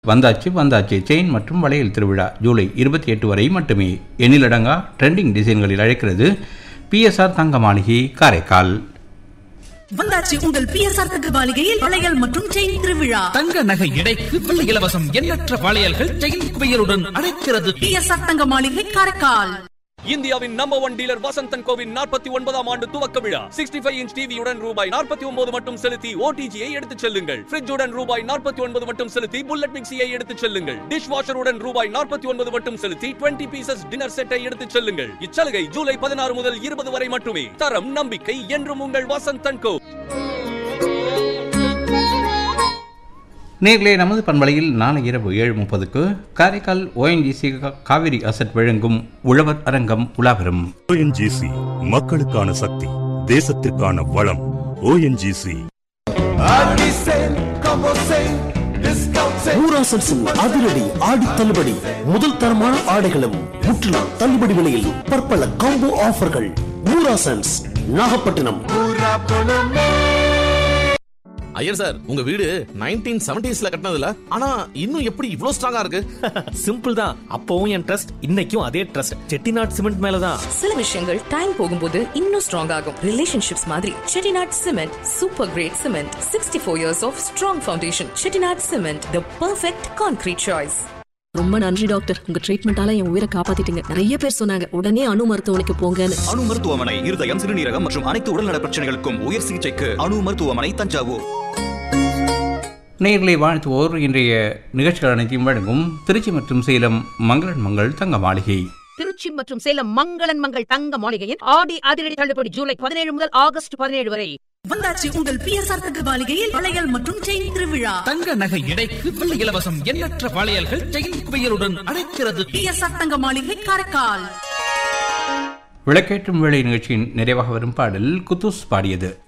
வந்தாச்சு வந்தாச்சு செயின் மற்றும் வளையல் திருவிழா ஜூலை இருபத்தி எட்டு வரை மட்டுமே எண்ணிலடங்கா ட்ரெண்டிங் டிசைன்களில் அழைக்கிறது பிஎஸ்ஆர் தங்க மாளிகை காரைக்கால் வந்தாச்சு உங்கள் பிஎஸ்ஆர் தங்க மாளிகையில் வளையல் மற்றும் செயின் திருவிழா தங்க நகை எடைக்கு வெள்ளி இலவசம் எண்ணற்ற வளையல்கள் செயின் குவியலுடன் அழைக்கிறது பிஎஸ்ஆர் தங்க மாளிகை காரைக்கால் இந்தியாவின் நம்பர் ஒன் டீலர் வசந்தன் கோவின் நாற்பத்தி ஒன்பதாம் ஆண்டு துவக்க விழா சிக்ஸ்டி ஃபைவ் இன்ச் டிவியுடன் ரூபாய் நாற்பத்தி ஒன்பது மட்டும் செலுத்தி ஓடிஜியை எடுத்துச் செல்லுங்கள் ஃப்ரிட்ஜுடன் ரூபாய் நாற்பத்தி ஒன்பது மட்டும் செலுத்தி புல்லட் மிக்சியை எடுத்துச் செல்லுங்கள் டிஷ் வாஷருடன் ரூபாய் நாற்பத்தி ஒன்பது மட்டும் செலுத்தி டுவெண்ட்டி பீசஸ் டின்னர் செட்டை எடுத்துச் செல்லுங்கள் இச்சலுகை ஜூலை பதினாறு முதல் இருபது வரை மட்டுமே தரம் நம்பிக்கை என்றும் உங்கள் வசந்தன் கோ நேர்களே நமது பண்பலையில் நாளை இரவு ஏழு முப்பதுக்கு காரைக்கால் ஓஎன்ஜிசி காவிரி அசட் வழங்கும் உழவர் அரங்கம் உலாவரும் ஓஎன்ஜிசி மக்களுக்கான சக்தி தேசத்திற்கான வளம் ஓஎன்ஜிசி ஊராசல் சிங் அதிரடி ஆடி தள்ளுபடி முதல் தரமான ஆடைகளும் முற்றிலும் தள்ளுபடி விலையில் பற்பல காம்போ ஆஃபர்கள் ஊராசன்ஸ் நாகப்பட்டினம் ஐயர் சார் உங்க வீடு நைன்டீன் செவன்டிஸ்ல கட்டினதுல ஆனா இன்னும் எப்படி இவ்ளோ ஸ்ட்ராங்கா இருக்கு சிம்பிள் தான் அப்பவும் என் ட்ரஸ்ட் இன்னைக்கும் அதே ட்ரஸ்ட் செட்டிநாட் சிமெண்ட் மேலதான் சில விஷயங்கள் டைம் போகும்போது இன்னும் ஸ்ட்ராங் ஆகும் ரிலேஷன்ஷிப்ஸ் மாதிரி Chettinad cement super great cement sixty four years of strong foundation Chettinad cement the perfect concrete choice ரொம்ப நன்றி டாக்டர் உங்க ட்ரீட்மெண்டால என் உயிரை காப்பாத்திட்டீங்க நிறைய பேர் சொன்னாங்க உடனே அணு மருத்துவமனைக்கு போங்கன்னு அணு மருத்துவமனை இருதயம் சிறுநீரகம் மற்றும் அனைத்து உடல்நல பிரச்சனைகளுக்கும் உயர் சிகிச்சைக்கு அணு மருத்துவமனை தஞ்சாவூர் நேர்களை வாழ்த்துவோர் இன்றைய நிகழ்ச்சிகள் அனைத்தையும் வழங்கும் திருச்சி மற்றும் சேலம் மங்களன் மங்கள் தங்க மாளிகை திருச்சி மற்றும் சேலம் மங்களன் மங்கள் தங்க மாளிகையின் ஆடி அதிரடி தள்ளுபடி ஜூலை பதினேழு முதல் ஆகஸ்ட் பதினேழு வரை வந்தாச்சு உங்கள் பிஎஸ்ஆர் தங்க மாளிகையில் வளையல் மற்றும் செயின் திருவிழா தங்க நகை எடைக்கு வெள்ளி இலவசம் எண்ணற்ற வளையல்கள் செயின் குவியலுடன் அழைக்கிறது பிஎஸ்ஆர் தங்க மாளிகை காரைக்கால் விளக்கேற்றும் வேலை நிகழ்ச்சியின் நிறைவாக வரும் பாடல் குத்தூஸ் பாடியது